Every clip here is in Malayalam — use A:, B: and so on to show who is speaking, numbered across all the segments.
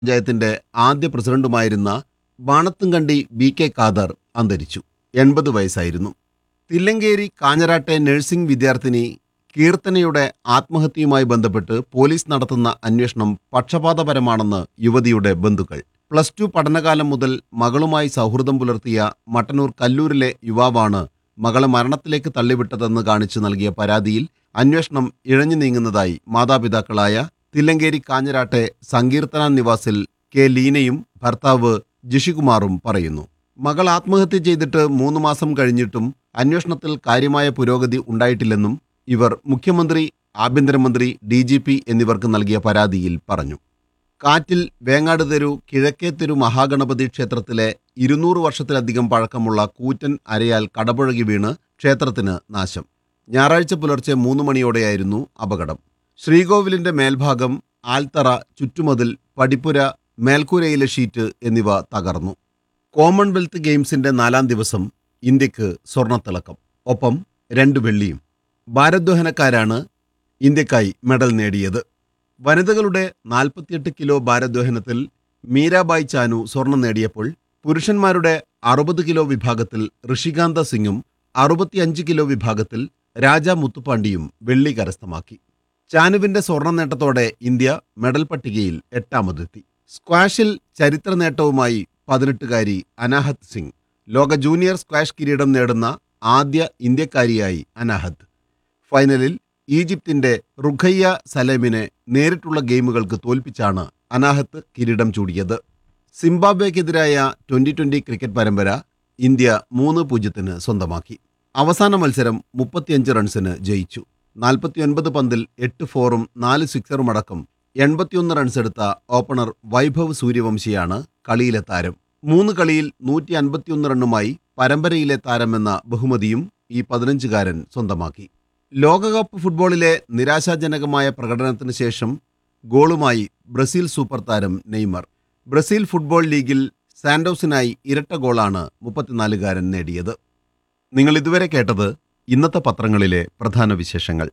A: പഞ്ചായത്തിന്റെ ആദ്യ പ്രസിഡന്റുമായിരുന്ന ബാണത്തുംകണ്ടി ബി കെ ഖാദർ അന്തരിച്ചു എൺപത് വയസ്സായിരുന്നു തില്ലങ്കേരി കാഞ്ഞരാട്ടെ നഴ്സിംഗ് വിദ്യാർത്ഥിനി കീർത്തനയുടെ ആത്മഹത്യയുമായി ബന്ധപ്പെട്ട് പോലീസ് നടത്തുന്ന അന്വേഷണം പക്ഷപാതപരമാണെന്ന് യുവതിയുടെ ബന്ധുക്കൾ പ്ലസ് ടു പഠനകാലം മുതൽ മകളുമായി സൗഹൃദം പുലർത്തിയ മട്ടന്നൂർ കല്ലൂരിലെ യുവാവാണ് മകളെ മരണത്തിലേക്ക് തള്ളിവിട്ടതെന്ന് കാണിച്ച് നൽകിയ പരാതിയിൽ അന്വേഷണം ഇഴഞ്ഞു നീങ്ങുന്നതായി മാതാപിതാക്കളായ തില്ലങ്കേരി കാഞ്ഞരാട്ടെ സങ്കീർത്തന നിവാസിൽ കെ ലീനയും ഭർത്താവ് ജിഷികുമാറും പറയുന്നു മകൾ ആത്മഹത്യ ചെയ്തിട്ട് മൂന്ന് മാസം കഴിഞ്ഞിട്ടും അന്വേഷണത്തിൽ കാര്യമായ പുരോഗതി ഉണ്ടായിട്ടില്ലെന്നും ഇവർ മുഖ്യമന്ത്രി ആഭ്യന്തരമന്ത്രി ഡി ജി പി എന്നിവർക്ക് നൽകിയ പരാതിയിൽ പറഞ്ഞു കാറ്റിൽ വേങ്ങാട് തെരു കിഴക്കേ തെരു മഹാഗണപതി ക്ഷേത്രത്തിലെ ഇരുന്നൂറ് വർഷത്തിലധികം പഴക്കമുള്ള കൂറ്റൻ അരയാൽ കടപുഴകി വീണ് ക്ഷേത്രത്തിന് നാശം ഞായറാഴ്ച പുലർച്ചെ മൂന്ന് മണിയോടെയായിരുന്നു അപകടം ശ്രീകോവിലിന്റെ മേൽഭാഗം ആൽത്തറ ചുറ്റുമതിൽ പടിപ്പുര മേൽക്കൂരയിലെ ഷീറ്റ് എന്നിവ തകർന്നു കോമൺവെൽത്ത് ഗെയിംസിന്റെ നാലാം ദിവസം ഇന്ത്യക്ക് സ്വർണ്ണത്തിളക്കം ഒപ്പം രണ്ട് വെള്ളിയും ഭാരദ്വഹനക്കാരാണ് ഇന്ത്യക്കായി മെഡൽ നേടിയത് വനിതകളുടെ നാൽപ്പത്തിയെട്ട് കിലോ ഭാരദ്വഹനത്തിൽ മീരാബായ് ചാനു സ്വർണം നേടിയപ്പോൾ പുരുഷന്മാരുടെ അറുപത് കിലോ വിഭാഗത്തിൽ ഋഷികാന്ത സിംഗും അറുപത്തിയഞ്ച് കിലോ വിഭാഗത്തിൽ രാജ മുത്തുപാണ്ടിയും വെള്ളി കരസ്ഥമാക്കി ചാനുവിന്റെ സ്വർണ്ണ നേട്ടത്തോടെ ഇന്ത്യ മെഡൽ പട്ടികയിൽ എട്ടാമതെത്തി സ്ക്വാഷിൽ ചരിത്ര നേട്ടവുമായി പതിനെട്ടുകാരി അനാഹത് സിംഗ് ലോക ജൂനിയർ സ്ക്വാഷ് കിരീടം നേടുന്ന ആദ്യ ഇന്ത്യക്കാരിയായി അനാഹത് ഫൈനലിൽ ഈജിപ്തിന്റെ റുഖയ്യ സലേമിനെ നേരിട്ടുള്ള ഗെയിമുകൾക്ക് തോൽപ്പിച്ചാണ് അനാഹത്ത് കിരീടം ചൂടിയത് സിംബാബ്വേക്കെതിരായ ട്വന്റി ട്വന്റി ക്രിക്കറ്റ് പരമ്പര ഇന്ത്യ മൂന്ന് പൂജ്യത്തിന് സ്വന്തമാക്കി അവസാന മത്സരം മുപ്പത്തിയഞ്ച് റൺസിന് ജയിച്ചു നാൽപ്പത്തിയൊൻപത് പന്തിൽ എട്ട് ഫോറും നാല് സിക്സറും അടക്കം എൺപത്തിയൊന്ന് റൺസ് എടുത്ത ഓപ്പണർ വൈഭവ് സൂര്യവംശിയാണ് കളിയിലെ താരം മൂന്ന് കളിയിൽ നൂറ്റി അൻപത്തിയൊന്ന് റണ്ണുമായി പരമ്പരയിലെ താരമെന്ന ബഹുമതിയും ഈ പതിനഞ്ചുകാരൻ സ്വന്തമാക്കി ലോകകപ്പ് ഫുട്ബോളിലെ നിരാശാജനകമായ പ്രകടനത്തിന് ശേഷം ഗോളുമായി ബ്രസീൽ സൂപ്പർ താരം നെയ്മർ ബ്രസീൽ ഫുട്ബോൾ ലീഗിൽ സാന്റോസിനായി ഇരട്ട ഗോളാണ് മുപ്പത്തിനാലുകാരൻ നേടിയത് നിങ്ങൾ ഇതുവരെ കേട്ടത് ഇന്നത്തെ പത്രങ്ങളിലെ പ്രധാന വിശേഷങ്ങൾ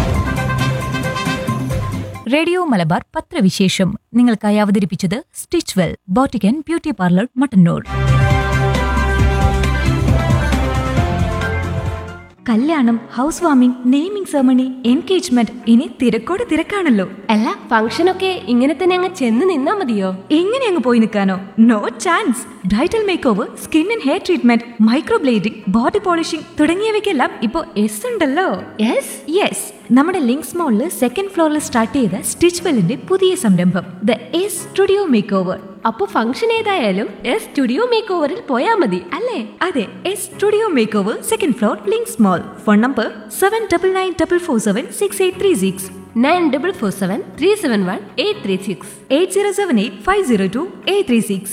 B: റേഡിയോ മലബാർ പത്രവിശേഷം നിങ്ങൾക്കായി അവതരിപ്പിച്ചത് stitch well boutique and beauty parlour Mattannur കല്യാണം house warming naming ceremony engagement ഇനി തിരക്കോട് തിരക്കാണല്ലോ
C: അല്ല ഫംഗ്ഷനൊക്കെ ഇങ്ങനെ തന്നെ അങ്ങ് ചെന്ന് നിന്നാ മതിയോ
B: എങ്ങനെ അങ്ങ് പോയി നിൽക്കാനോ no chance bridal make over skin and hair treatment microblading body polishing തുടങ്ങിയവയ്ക്കെല്ലാം ഇപ്പോൾ എസ് ഉണ്ടല്ലോ
C: യെസ്
B: യെസ് നമ്മുടെ ലിങ്ക്സ് മോളിൽ സെക്കൻഡ് ഫ്ലോറിൽ സ്റ്റാർട്ട് ചെയ്ത സ്റ്റിച്ച് വെല്ലിന്റെ പുതിയ സംരംഭം the S studio make over
C: അപ്പൊ ഫംഗ്ഷൻ ഏതായാലും എസ് സ്റ്റുഡിയോ മേക്ക് ഓവറിൽ പോയാ മതി
B: അല്ലേ അതെ S studio make over second floor links mall phone number seven double nine double four seven six eight three six
C: nine double four seven three seven one eight three six
B: eight zero seven eight five zero two eight three six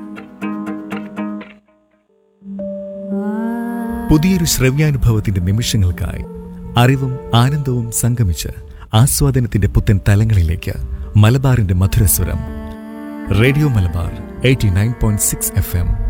D: പുതിയൊരു ശ്രവ്യാനുഭവത്തിന്റെ നിമിഷങ്ങൾക്കായി അറിവും ആനന്ദവും സംഗമിച്ച് ആസ്വാദനത്തിന്റെ പുത്തൻ തലങ്ങളിലേക്ക് മലബാറിന്റെ മധുരസ്വരം radio Malabar eighty nine point six F M